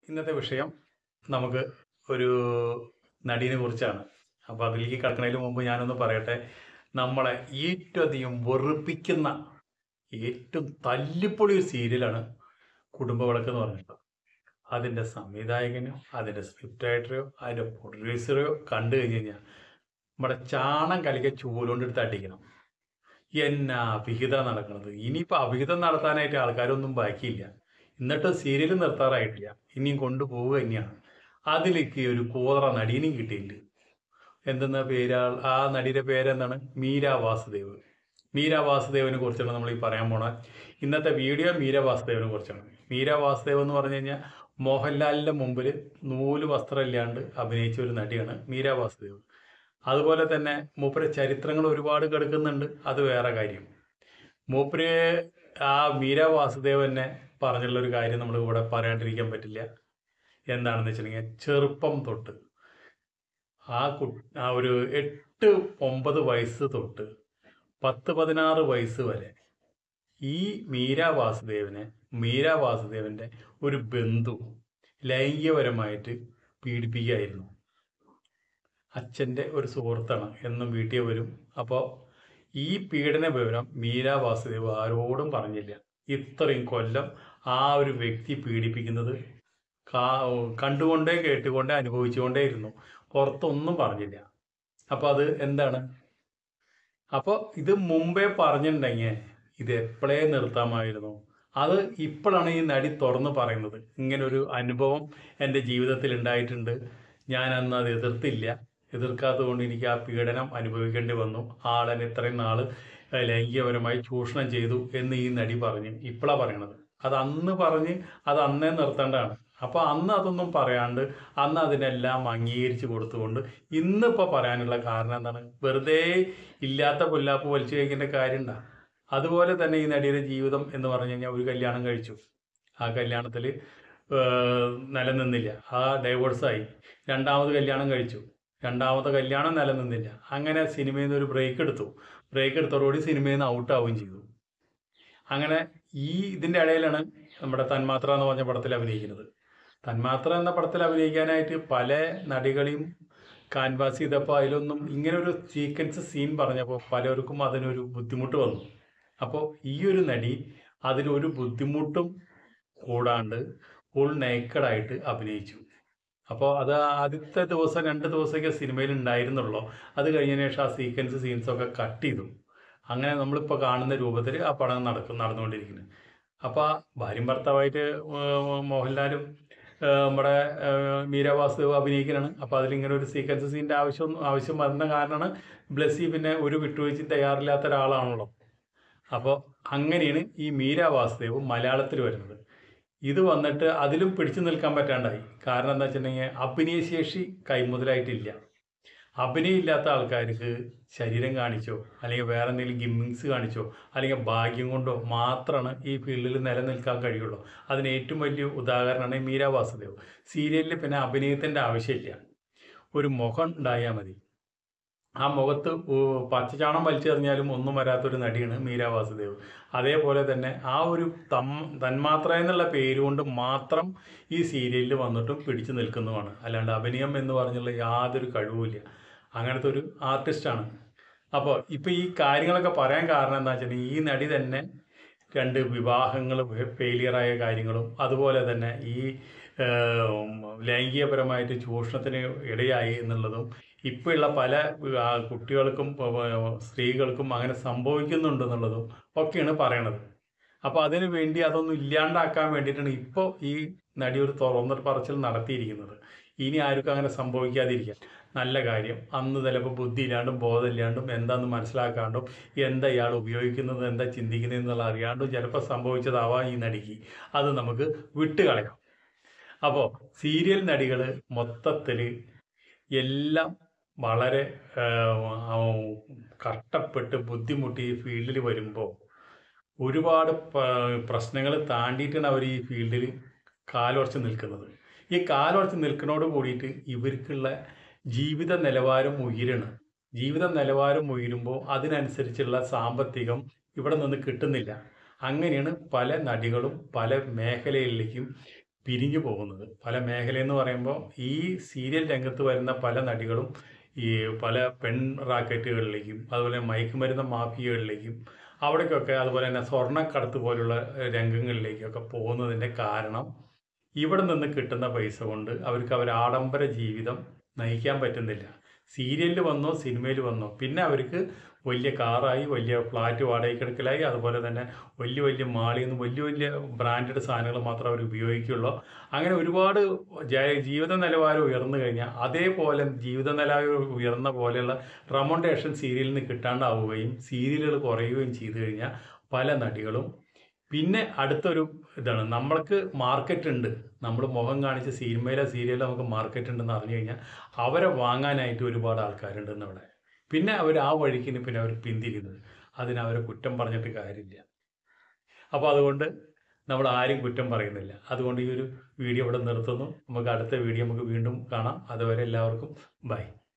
ഇന്നത്തെ വിഷയം നമുക്ക് ഒരു നടീനെ കുറിച്ചാണ് അപ്പോൾ അതിലേക്ക് കടക്കുന്നതിന് മുമ്പ് ഞാനൊന്ന് പറയട്ടെ നമ്മളെ ഏറ്റവും അധികം വെറുപ്പിക്കുന്ന ഏറ്റവും തല്ലിപ്പൊളി ഒരു സീരിയലാണ് കുടുംബവിളക്ക് എന്ന് പറഞ്ഞിട്ട് അതിൻ്റെ സംവിധായകനോ അതിൻ്റെ സ്ക്രിപ്റ്റ് റൈറ്ററോ അതിൻ്റെ പ്രൊഡ്യൂസറോ കണ്ടു കഴിഞ്ഞ് കഴിഞ്ഞാൽ നമ്മുടെ ചാണം കലിക്ക ചൂലുകൊണ്ടെടുത്ത് അടിക്കണം എന്നാ അഭിഹിതം നടക്കുന്നത് ഇനിയിപ്പോൾ അഭിഹിതം നടത്താനായിട്ട് ആൾക്കാരൊന്നും ബാക്കിയില്ല എന്നിട്ട് സീരിയൽ നിർത്താറായിട്ടില്ല ഇനിയും കൊണ്ടുപോവുക തന്നെയാണ് അതിലേക്ക് ഒരു കൂതറ നടീനും കിട്ടിയിട്ടുണ്ട് എന്തെന്ന പേരാ ആ നടിയുടെ പേരെന്താണ് മീര വാസുദേവ് മീര വാസുദേവിനെ കുറിച്ചാണ് നമ്മൾ ഈ പറയാൻ പോണ ഇന്നത്തെ വീഡിയോ മീര വാസുദേവിനെ കുറിച്ചാണ് മീര വാസുദേവ് എന്ന് പറഞ്ഞു കഴിഞ്ഞാൽ മോഹൻലാലിൻ്റെ മുമ്പിൽ നൂല് വസ്ത്രം ഇല്ലാണ്ട് അഭിനയിച്ച ഒരു നടിയാണ് മീര വാസുദേവ് അതുപോലെ തന്നെ മൂപ്പരെ ചരിത്രങ്ങൾ ഒരുപാട് കിടക്കുന്നുണ്ട് അത് വേറെ കാര്യം മൂപ്പര് ആ മീര വാസുദേവനെ പറഞ്ഞുള്ള ഒരു കാര്യം നമ്മൾ ഇവിടെ പറയാണ്ടിരിക്കാൻ പറ്റില്ല എന്താണെന്ന് വെച്ചിട്ടുണ്ടെങ്കിൽ ചെറുപ്പം തൊട്ട് ആ കു ആ ഒരു എട്ട് ഒമ്പത് വയസ്സ് തൊട്ട് പത്ത് പതിനാറ് വയസ്സ് വരെ ഈ മീര വാസുദേവനെ മീര വാസുദേവന്റെ ഒരു ബന്ധു ലൈംഗികപരമായിട്ട് പീഡിപ്പിക്കുകയായിരുന്നു അച്ഛൻ്റെ ഒരു സുഹൃത്താണ് എന്നും വീട്ടിൽ വരും അപ്പോൾ ഈ പീഡന വിവരം മീര വാസുദേവ് ആരോടും പറഞ്ഞില്ല ഇത്രയും കൊല്ലം ആ ഒരു വ്യക്തി പീഡിപ്പിക്കുന്നത് കാ കണ്ടുകൊണ്ടേ കേട്ടുകൊണ്ടേ അനുഭവിച്ചുകൊണ്ടേ ഇരുന്നു പുറത്തൊന്നും പറഞ്ഞില്ല അപ്പോൾ അത് എന്താണ് അപ്പോൾ ഇത് മുമ്പേ പറഞ്ഞിട്ടുണ്ടെങ്കിൽ ഇത് എപ്പോഴേ നിർത്താമായിരുന്നു അത് ഇപ്പോഴാണ് ഈ നടി തുറന്ന് പറയുന്നത് ഇങ്ങനൊരു അനുഭവം എൻ്റെ ജീവിതത്തിൽ ഉണ്ടായിട്ടുണ്ട് ഞാൻ അന്ന് അത് എതിർത്തില്ല എതിർക്കാത്തത് കൊണ്ട് എനിക്ക് ആ പീഡനം അനുഭവിക്കേണ്ടി വന്നു ആളെന്നെ ഇത്രയും നാൾ ലൈംഗികപരമായി ചൂഷണം ചെയ്തു എന്ന് ഈ നടി പറഞ്ഞു ഇപ്പോഴാണ് പറയണത് അത് അന്ന് പറഞ്ഞ് അത് അന്നേ നിർത്തേണ്ടതാണ് അപ്പോൾ അന്ന് അതൊന്നും പറയാണ്ട് അന്ന് അതിനെല്ലാം അംഗീകരിച്ച് കൊടുത്തുകൊണ്ട് ഇന്നിപ്പോൾ പറയാനുള്ള കാരണം എന്താണ് വെറുതെ ഇല്ലാത്ത പുല്ലാപ്പ് വലിച്ചു കഴിക്കേണ്ട കാര്യമുണ്ടാ അതുപോലെ തന്നെ ഈ നടിയുടെ ജീവിതം എന്ന് പറഞ്ഞു കഴിഞ്ഞാൽ ഒരു കല്യാണം കഴിച്ചു ആ കല്യാണത്തിൽ നിലനിന്നില്ല ആ ഡൈവോഴ്സായി രണ്ടാമത് കല്യാണം കഴിച്ചു രണ്ടാമത്തെ കല്യാണം നിലനിന്നില്ല അങ്ങനെ സിനിമയിൽ നിന്ന് ഒരു ബ്രേക്ക് എടുത്തു ബ്രേക്ക് എടുത്തോടുകൂടി സിനിമയിൽ നിന്ന് ഔട്ടാവുകയും ചെയ്തു അങ്ങനെ ഈ ഇതിൻ്റെ ഇടയിലാണ് നമ്മുടെ തന്മാത്ര എന്ന് പറഞ്ഞ പടത്തിൽ അഭിനയിക്കുന്നത് തന്മാത്ര എന്ന പടത്തിൽ അഭിനയിക്കാനായിട്ട് പല നടികളെയും കാൻവാസ് ചെയ്തപ്പോൾ അതിലൊന്നും ഇങ്ങനെ ഒരു സീക്വൻസ് സീൻ പറഞ്ഞപ്പോൾ പലർക്കും അതിനൊരു ബുദ്ധിമുട്ട് വന്നു അപ്പോൾ ഈ ഒരു നടി അതിലൊരു ബുദ്ധിമുട്ടും കൂടാണ്ട് ഫുൾ നേക്കഡായിട്ട് അഭിനയിച്ചു അപ്പോൾ അത് ആദ്യത്തെ ദിവസം രണ്ട് ദിവസമൊക്കെ സിനിമയിൽ ഉണ്ടായിരുന്നുള്ളൂ അത് കഴിഞ്ഞതിന് ശേഷം ആ സീക്വൻസ് സീൻസൊക്കെ കട്ട് ചെയ്തു അങ്ങനെ നമ്മളിപ്പോൾ കാണുന്ന രൂപത്തിൽ ആ പടം നടക്കും നടന്നുകൊണ്ടിരിക്കുന്നത് അപ്പോൾ ആ ഭാര്യയും ഭർത്താവായിട്ട് മോഹൻലാലും നമ്മുടെ മീര വാസുദേവ് അഭിനയിക്കുന്നതാണ് അപ്പോൾ അതിലിങ്ങനെ ഒരു സീക്വൻസ് സീൻ്റെ ആവശ്യം ആവശ്യം വരുന്ന കാരണമാണ് ബ്ലസ്സി പിന്നെ ഒരു വിട്ടുവീഴ്ചയും തയ്യാറില്ലാത്ത ഒരാളാണല്ലോ അപ്പോൾ അങ്ങനെയാണ് ഈ മീര വാസുദേവ് മലയാളത്തിൽ വരുന്നത് ഇത് വന്നിട്ട് അതിലും പിടിച്ചു നിൽക്കാൻ പറ്റാണ്ടായി കാരണം എന്താ വെച്ചിട്ടുണ്ടെങ്കിൽ അഭിനയശേഷി കൈമുതലായിട്ടില്ല അഭിനയം ഇല്ലാത്ത ആൾക്കാർക്ക് ശരീരം കാണിച്ചോ അല്ലെങ്കിൽ വേറെ എന്തെങ്കിലും ഗിമ്മിങ്സ് കാണിച്ചോ അല്ലെങ്കിൽ ഭാഗ്യം കൊണ്ടോ മാത്രമാണ് ഈ ഫീൽഡിൽ നിലനിൽക്കാൻ കഴിയുള്ളൂ അതിന് ഏറ്റവും വലിയ ഉദാഹരണമാണ് മീര വാസുദേവ് സീരിയലിൽ പിന്നെ അഭിനയത്തിൻ്റെ ആവശ്യമില്ല ഒരു മുഖം ഉണ്ടായാൽ മതി ആ മുഖത്ത് പച്ചച്ചാണം വലിച്ചെറിഞ്ഞാലും ഒന്നും വരാത്തൊരു നടിയാണ് മീര വാസുദേവ് അതേപോലെ തന്നെ ആ ഒരു തം തന്മാത്ര എന്നുള്ള പേര് കൊണ്ട് മാത്രം ഈ സീരിയലിൽ വന്നിട്ടും പിടിച്ചു നിൽക്കുന്നതുമാണ് അല്ലാണ്ട് അഭിനയം എന്ന് പറഞ്ഞുള്ള യാതൊരു കഴിവുമില്ല അങ്ങനത്തെ ഒരു ആർട്ടിസ്റ്റാണ് അപ്പോൾ ഇപ്പോൾ ഈ കാര്യങ്ങളൊക്കെ പറയാൻ കാരണം എന്താ വെച്ചിട്ടുണ്ടെങ്കിൽ ഈ നടി തന്നെ രണ്ട് വിവാഹങ്ങൾ ഫെയിലിയറായ കാര്യങ്ങളും അതുപോലെ തന്നെ ഈ ലൈംഗികപരമായിട്ട് ചൂഷണത്തിന് ഇടയായി എന്നുള്ളതും ഇപ്പോഴുള്ള പല കുട്ടികൾക്കും സ്ത്രീകൾക്കും അങ്ങനെ സംഭവിക്കുന്നുണ്ടെന്നുള്ളതും ഒക്കെയാണ് പറയണത് അപ്പോൾ അതിനു വേണ്ടി അതൊന്നും ഇല്ലാണ്ടാക്കാൻ വേണ്ടിയിട്ടാണ് ഇപ്പോൾ ഈ നടി ഒരു തുറന്നൊരു പറച്ചിൽ നടത്തിയിരിക്കുന്നത് ഇനി ആർക്കും അങ്ങനെ സംഭവിക്കാതിരിക്കാൻ നല്ല കാര്യം അന്ന് ചിലപ്പോൾ ബുദ്ധി ഇല്ലാണ്ടും ബോധമില്ലാണ്ടും എന്താണെന്ന് മനസ്സിലാക്കാണ്ടും എന്താ ഇയാൾ ഉപയോഗിക്കുന്നത് എന്താ ചിന്തിക്കുന്നത് എന്നുള്ള അറിയാണ്ടും ചിലപ്പോൾ സംഭവിച്ചതാവാം ഈ നടിക്ക് അത് നമുക്ക് വിട്ടുകളയാം അപ്പോൾ സീരിയൽ നടികൾ മൊത്തത്തിൽ എല്ലാം വളരെ കഷ്ടപ്പെട്ട് ബുദ്ധിമുട്ടി ഈ ഫീൽഡിൽ വരുമ്പോൾ ഒരുപാട് പ്രശ്നങ്ങൾ താണ്ടിയിട്ടാണ് അവർ ഈ ഫീൽഡിൽ കാലുറച്ച് നിൽക്കുന്നത് ഈ കാലുറച്ച് നിൽക്കുന്നതോട് കൂടിയിട്ട് ഇവർക്കുള്ള ജീവിത നിലവാരം ഉയരണം ജീവിത നിലവാരം ഉയരുമ്പോൾ അതിനനുസരിച്ചുള്ള സാമ്പത്തികം ഇവിടെ നിന്ന് കിട്ടുന്നില്ല അങ്ങനെയാണ് പല നടികളും പല മേഖലകളിലേക്കും പിരിഞ്ഞു പോകുന്നത് പല മേഖലയെന്ന് പറയുമ്പോൾ ഈ സീരിയൽ രംഗത്ത് വരുന്ന പല നടികളും ഈ പല പെൺ റാക്കറ്റുകളിലേക്കും അതുപോലെ മയക്കുമരുന്ന് മാഫിയകളിലേക്കും അവിടേക്കൊക്കെ അതുപോലെ തന്നെ സ്വർണ്ണക്കടത്ത് പോലുള്ള ഏഹ്, രംഗങ്ങളിലേക്കൊക്കെ പോകുന്നതിൻ്റെ കാരണം ഇവിടെ നിന്ന് കിട്ടുന്ന പൈസ കൊണ്ട് അവർക്ക് അവർ ആഡംബര ജീവിതം നയിക്കാൻ പറ്റുന്നില്ല സീരിയലിൽ വന്നോ സിനിമയിൽ വന്നോ പിന്നെ അവർക്ക് വലിയ കാറായി വലിയ ഫ്ലാറ്റ് വാടകയ്ക്ക് എടുക്കലായി അതുപോലെ തന്നെ വലിയ വലിയ മാളിൽ നിന്ന് വലിയ വലിയ ബ്രാൻഡഡ് സാധനങ്ങൾ മാത്രമേ അവർ ഉപയോഗിക്കുള്ളൂ അങ്ങനെ ഒരുപാട് ജ- ജീവിത നിലവാരം ഉയർന്നു കഴിഞ്ഞാൽ അതേപോലെ ജീവിത നിലവാരം ഉയർന്ന പോലെയുള്ള റെമോണ്ടേഷൻ സീരിയലിൽ നിന്ന് കിട്ടാണ്ടാവുകയും സീരിയലുകൾ കുറയുകയും ചെയ്തു കഴിഞ്ഞാൽ പല നടികളും പിന്നെ അടുത്തൊരു ഇതാണ് നമ്മൾക്ക് മാർക്കറ്റ് ഉണ്ട് നമ്മൾ മുഖം കാണിച്ച് സിനിമയിലെ സീരിയലിൽ നമുക്ക് മാർക്കറ്റ് ഉണ്ടെന്ന് അറിഞ്ഞു കഴിഞ്ഞാൽ അവരെ വാങ്ങാനായിട്ട് ഒരുപാട് ആൾക്കാരുണ്ടെന്ന് അവിടെ പിന്നെ അവർ ആ വഴിക്കിന് പിന്നെ അവർ പിന്തിരിയുന്നത് അതിന് അവരെ കുറ്റം പറഞ്ഞിട്ട് കാര്യമില്ല അപ്പോൾ അതുകൊണ്ട് നമ്മൾ ആരും കുറ്റം പറയുന്നില്ല അതുകൊണ്ട് ഈ ഒരു വീഡിയോ ഇവിടെ നിർത്തുന്നു നമുക്ക് അടുത്ത വീഡിയോ നമുക്ക് വീണ്ടും കാണാം അതുവരെ എല്ലാവർക്കും ബൈ